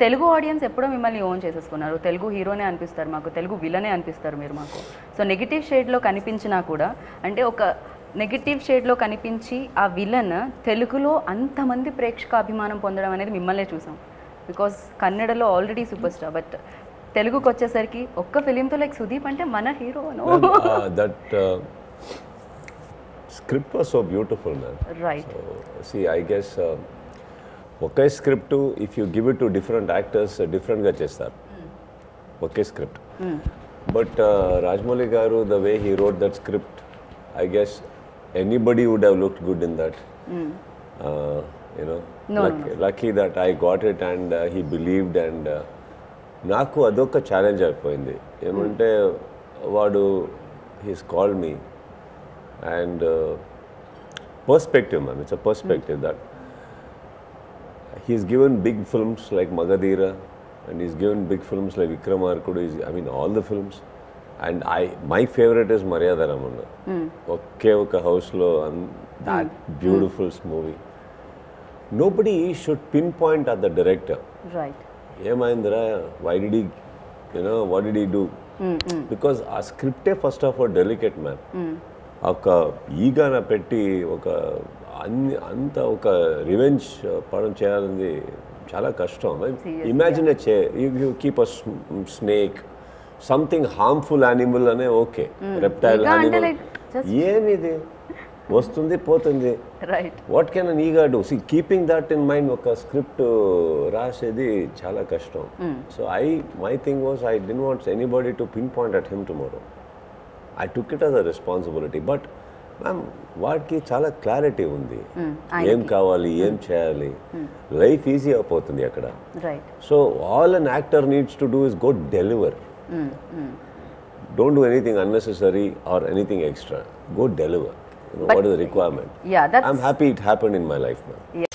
Telugu audience ఎప్పుడో మిమ్మల్ని own చేసేసుకున్నారు తెలుగు హీరోనే అనిపిస్తారు మాకు తెలుగు విలనే అనిపిస్తారు మీరు మాకు సో నెగిటివ్ షేడ్లో కనిపించినా కూడా అంటే ఒక నెగిటివ్ షేడ్లో కనిపించి ఆ విలన్ తెలుగులో అంతమంది ప్రేక్షక అభిమానం పొందడం అనేది మిమ్మల్నే చూసాం బికాస్ కన్నడలో ఆల్రెడీ సూపర్ స్టార్ బట్ తెలుగుకి వచ్చేసరికి ఒక్క ఫిలింతో లైక్ సుదీప్ అంటే మన hero Man, uh, that uh, script was so beautiful, man. Right So, see, I guess uh, ఒకే script if you give it to different actors డిఫరెంట్గా చేస్తారు ఒకే script but Rajamouli garu the way he wrote that script I guess anybody would have looked good in that you know No, lucky that I got it and he believed and నాకు అదొక challenge అయిపోయింది ఏమంటే వాడు he's call me and perspective ma'am it's a perspective that he's given big films like Magadira and he's given big films like Vikramarkudu. He's, I mean, all the films. And I, my favorite is Maryada Ramana. ఒకే ఒక హౌస్లో that beautiful movie nobody should pin point at the director right ఏమైందిరా why did you know what did do because ఆ స్క్రిప్టే first of all delicate ma'am ఒక ఈగాన పెట్టి ఒక అన్ని అంత ఒక రివెంజ్ పడం చేయాలని చాలా కష్టం ఇమాజిన్ చే you keep a snake something harmful animal అనే ఓకే రెప్టైల్ ఈగ అంటే యానిమల్ like just- ఏమిది వస్తుంది పోతుంది రైట్ వాట్ కెన్ అన్ ఈగా do see keeping that in mind ఒక స్క్రిప్ట్ రాసేది చాలా కష్టం so I my thing was I did wants anybody to pin point at him tomorrow I took it as a responsibility but ma'am వాడికి చాలా clarity ఉంది ఏం కావాలి ఏం చేయాలి లైఫ్ ఈజీ అయిపోతుంది అక్కడ right so all an actor needs to do is go deliver don't do anything unnecessary or anything extra go deliver what is requirement yeah that I'm happy it happened in my life, man.